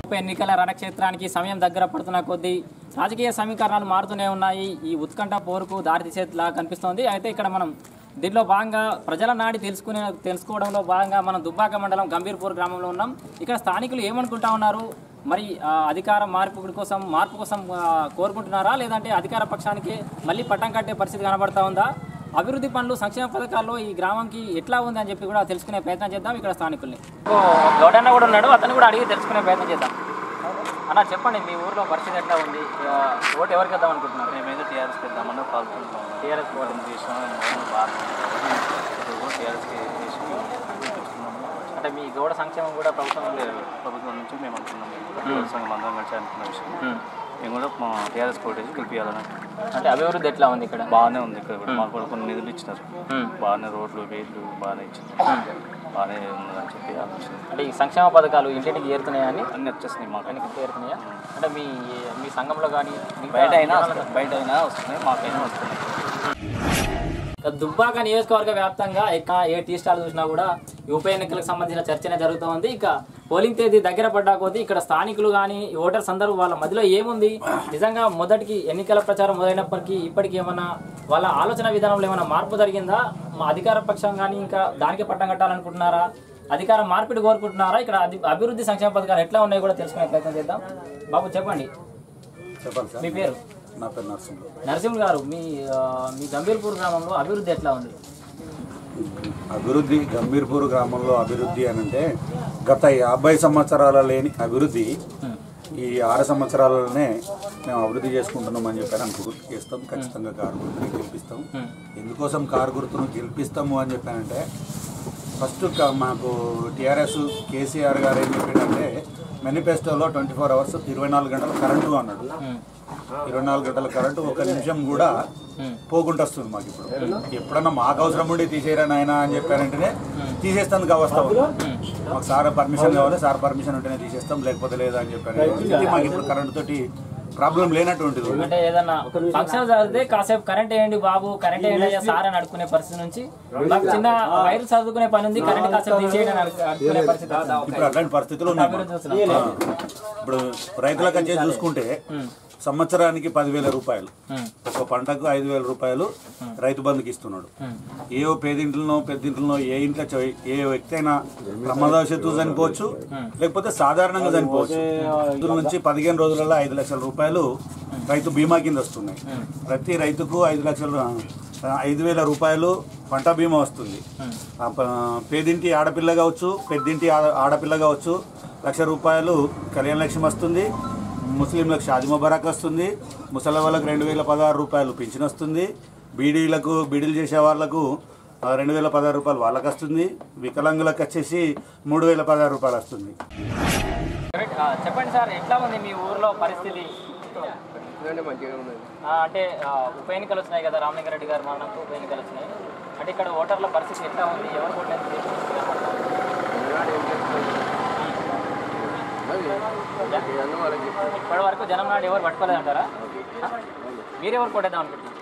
ఉప ఎన్నికల రణక్షేత్రానికి సమయం దగ్గర పడుతున్న కొద్దీ రాజకీయ సమీకరణాలు మారుతూనే ఉన్నాయి ఈ ఉత్కంఠ పోరుకు దారితీసేలా కనిపిస్తోంది అయితే ఇక్కడ మనం దీనిలో భాగంగా ప్రజల నాడి తెలుసుకునే తెలుసుకోవడంలో భాగంగా మనం దుబ్బాక మండలం గంభీర్పూర్ గ్రామంలో ఉన్నాం ఇక్కడ స్థానికులు ఏమనుకుంటా ఉన్నారు మరి ఆ, అధికార మార్పు కోసం మార్పు కోసం ఆ, కోరుకుంటున్నారా లేదంటే అధికార పక్షానికి మళ్ళీ పట్టం కట్టే పరిస్థితి కనబడతా ఉందా అభివృద్ధి పనులు సంక్షేమ పథకాల్లో ఈ గ్రామంకి ఎట్లా ఉంది అని చెప్పి కూడా తెలుసుకునే ప్రయత్నం చేద్దాం ఇక్కడ స్థానికుల్ని గౌడన్న కూడా ఉన్నాడు అతను కూడా అడిగి తెలుసుకునే ప్రయత్నం చేద్దాం అన్న చెప్పండి మీ ఊర్లో పరిస్థితి ఎట్లా ఉంది ఆ, ఓటు ఎవరికి వేద్దాం అనుకుంటున్నారు మేమైతే టీఆర్ఎస్కి వెళ్దామని పాల్గొంటున్నాం టీఆర్ఎస్ ఓటు ఓటింగ్ చేసాం బాగా టీఆర్ఎస్కి వేసి గెలుచుకున్నాము అంటే మీ గౌడ సంక్షేమం కూడా ప్రభుత్వం లేదు ప్రభుత్వం నుంచి మేము అనుకున్నాం మేము సంఘం అందరం కలిసి అనుకున్న విషయం మేము కూడా మా టీఆర్ఎస్ కోటేజ్ గెలిపించాలని అంటే అభివృద్ధి ఎట్లా ఉంది ఇక్కడ బాగానే ఉంది ఇక్కడ కూడా మాకు కూడా కొన్ని నిధులు ఇచ్చినారు మ్మ్. బాగానే రోడ్లు వేట్లు బాగానే ఇచ్చినారు బాగానే ఉన్నదని చెప్పి ఆలోచన అంటే ఈ సంక్షేమ పథకాలు ఇంటింటికి చేరుతున్నాయని అన్నీ వచ్చేసినాయి మాకు ఇంటికి చేరుతున్నాయా అంటే మీ మీ సంఘంలో కానీ బయట అయినా వస్తున్నాయి బయట అయినా వస్తున్నాయి మాకైనా వస్తున్నాయి దుబ్బాక నియోజకవర్గ వ్యాప్తంగా ఎక్కడ ఏ టీ స్టాల్ చూసినా కూడా ఈ ఉప ఎన్నికలకు సంబంధించిన చర్చనే జరుగుతోంది ఇక పోలింగ్ తేదీ దగ్గర పడ్డా కొద్దీ ఇక్కడ స్థానికులు కానీ ఓటర్స్ అందరూ వాళ్ళ మధ్యలో ఏముంది నిజంగా మొదటికి ఎన్నికల ప్రచారం మొదలైనప్పటికీ ఇప్పటికి ఏమైనా వాళ్ళ ఆలోచన విధానంలో ఏమైనా మార్పు జరిగిందా మా అధికార పక్షం కానీ ఇంకా దానికి పట్టం కట్టాలనుకుంటున్నారా అధికార మార్పిడి కోరుకుంటున్నారా ఇక్కడ అధి- అభివృద్ధి సంక్షేమ పథకాలు ఎట్లా ఉన్నాయో కూడా తెలుసుకునే ప్రయత్నం చేద్దాం బాబు చెప్పండి చెప్పండి సార్ మీ పేరు నా పేరు నరసింహ నరసింహ గారు మీ ఆ, మీ గంభీర్పూర్ గ్రామంలో అభివృద్ధి ఎట్లా ఉంది అభివృద్ధి గంభీర్పూర్ గ్రామంలో అభివృద్ధి అని అంటే గత యాభై సంవత్సరాల లేని అభివృద్ధి ఈ ఆరు సంవత్సరాలలోనే మేము అభివృద్ధి చేసుకుంటున్నామని చెప్పారు అనుకో చేస్తాం ఖచ్చితంగా కారు గుర్తుని గెలిపిస్తాం ఎందుకోసం కారు గుర్తును గెలిపిస్తాము అని చెప్పానంటే ఫస్ట్ క- మాకు టీఆర్ఎస్ కేసీఆర్ గారు ఏం చెప్పాడంటే మేనిఫెస్టోలో ట్వంటీ ఫోర్ అవర్స్ ఇరవై నాలుగు గంటలు కరెంటు అన్నాడు ఇరవై నాలుగు గంటల కరెంటు ఒక నిమిషం కూడా పోకుండా వస్తుంది మాకు ఇప్పుడు ఎప్పుడన్నా మాకు అవసరం ఉండి తీసేయరా నాయన అని చెప్పారంటేనే తీసేస్తాను అవస్థ ఉంది మాకు సార్ పర్మిషన్ కావాలి సార్ పర్మిషన్ ఉంటేనే తీసేస్తాం లేకపోతే లేదా అని చెప్పారు ఇది మాకు ఇప్పుడు కరెంట్ తోటి ప్రాబ్లం లేనటువంటిది అంటే ఏదన్నా ఫంక్షన్ జరిగితే కాసేపు కరెంట్ వేయండి బాబు కరెంట్ వేయండి అయ్యా సార్ అని అడుకునే పరిస్థితి నుంచి మాకు చిన్న వైర్ చదువుకునే పని ఉంది కరెంట్ కాసేపు తీసేయండి అని అడుగు- అడుక్కునే పరిస్థితి వచ్చింది. ఇప్పుడు అట్లాంటి పరిస్థితులు ఉన్నాయి మాకు. చూస్తున్నాం. ఆ. ఇప్పుడు రైతులకు వచ్చేసి చూసుకుంటే సంవత్సరానికి పదివేల రూపాయలు ఉమ్. ఒక పంటకు ఐదు వేల రూపాయలు రైతు బంధుకి ఇస్తున్నాడు ఏ పేదింట్లనో పెద్దింట్లనో ఏ ఇంట్లో చ- ఏ వ్యక్తి అయినా ప్రమాదవశత్తు చనిపోవచ్చు లేకపోతే సాధారణంగా చనిపోవచ్చు ఇందులో నుంచి పదిహేను రోజులలో ఐదు లక్షల రూపాయలు రైతు బీమా కింద వస్తున్నాయి ప్రతి రైతుకు ఐదు లక్షల ఆ, ఐదు వేల రూపాయలు పంట బీమా వస్తుంది ఆ, ప- పేదింటి ఆడపిల్ల కావచ్చు పెద్దింటి ఆడ- ఆడపిల్ల కావచ్చు లక్ష రూపాయలు కళ్యాణ లక్ష్మి వస్తుంది ముస్లింలకు షాది ముబారక్ వస్తుంది ముసలి వాళ్ళకు రెండు వేల పదహారు రూపాయలు పింఛన్ వస్తుంది బీడీలకు బీడీలు చేసే వాళ్ళకు ఆ, రెండు వేల పదహారు రూపాయలు వాళ్ళకి వస్తుంది వికలాంగులకు వచ్చేసి మూడు వేల పదహారు రూపాయలు వస్తుంది ఆ, చెప్పండి సార్ ఎట్లా ఉంది మీ ఊర్లో పరిస్థితి ఆ, అంటే ఆ, ఉప ఎన్నికలు వచ్చినాయి కదా రామలింగ రెడ్డి గారు మరణంతో ఉప ఎన్నికలు వచ్చినాయి అంటే ఇక్కడ ఓటర్ల పరిస్థితి ఎట్లా ఉంది ఎవరు కొట్టేది ఇప్పటి వరకు జనం నాడు ఎవరు పట్టుకోలేదంటారా ఆ? మీరెవరు కొట్టేద్దాం అనుకుంటున్నారు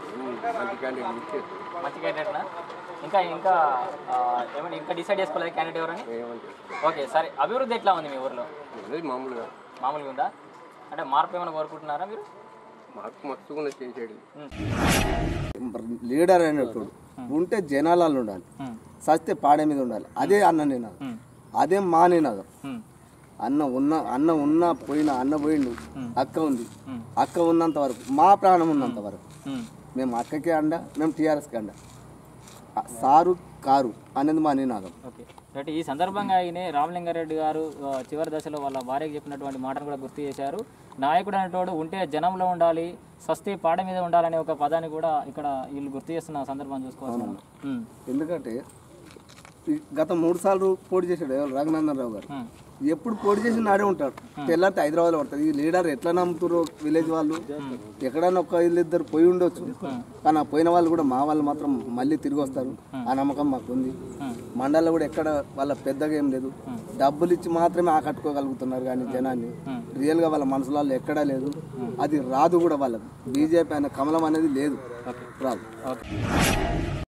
మంచి క్యాండిడేట్నా ఇంకా ఇంకా ఆ, ఏమంటే ఇంకా డిసైడ్ చేసుకోలేదు క్యాండిడేట్ ఎవరని ఓకే సరే అభివృద్ధి ఎట్లా ఉంది మీ ఊర్లో మామూలుగా మామూలుగా ఉందా అంటే మార్పు ఏమైనా కోరుకుంటున్నారా మీరు మాకు మస్తుగా చేసాడు లీడర్ అనేటోడు ఉంటే జనాలలో ఉండాలి సస్తే పాడే మీద ఉండాలి అదే అన్న నినాదం అదే మా నినాదం ఉమ్. అన్న ఉన్న అన్న ఉన్న పోయిన అన్న పోయిండు అక్క ఉంది అక్క ఉన్నంత వరకు మా ప్రాణం ఉన్నంత వరకు ఉమ్. మేము అక్కకే అండ మేము టీఆర్ఎస్కి అండ ఆ సారు కారు అనేది మా నినాదం ఓకే అంటే ఈ సందర్భంగా ఈయన రామలింగారెడ్డి గారు ఆ, చివరి దశలో వాళ్ళ భార్యకి చెప్పినటువంటి మాటను కూడా గుర్తు చేశారు నాయకుడు అనేటోడు ఉంటే జనంలో ఉండాలి స్వస్తి పాడ మీద ఉండాలనే ఒక పదాన్ని కూడా ఇక్కడ వీళ్ళు గుర్తు చేస్తున్న సందర్భం చూసుకోవచ్చు మనం. ఉమ్. ఎందుకంటే ఈ గత మూడు సార్లు పోటీ చేశాడు ఎవరు రఘునందన్ రావు గారు ఉమ్. ఎప్పుడు పోటీ చేసి నాడే ఉంటాడు తెల్లారితే హైదరాబాద్లో పడుతుంది ఈ లీడర్ ఎట్లా నమ్ముతారు విలేజ్ వాళ్ళు ఎక్కడైనా ఒక ఇద్దరు పోయి ఉండొచ్చు కానీ ఆ పోయిన వాళ్ళు కూడా మా వాళ్ళు మాత్రం మళ్ళీ తిరిగి వస్తారు ఆ నమ్మకం మాకు ఉంది మండలంలో కూడా ఎక్కడ వాళ్ళ పెద్దగా ఏం లేదు డబ్బులు ఇచ్చి మాత్రమే ఆకట్టుకోగలుగుతున్నారు కానీ జనాన్ని రియల్గా వాళ్ళ మనసులలో ఎక్కడా లేదు అది రాదు కూడా వాళ్ళకి బీజేపీ అనే కమలం అనేది లేదు రాదు ఓకే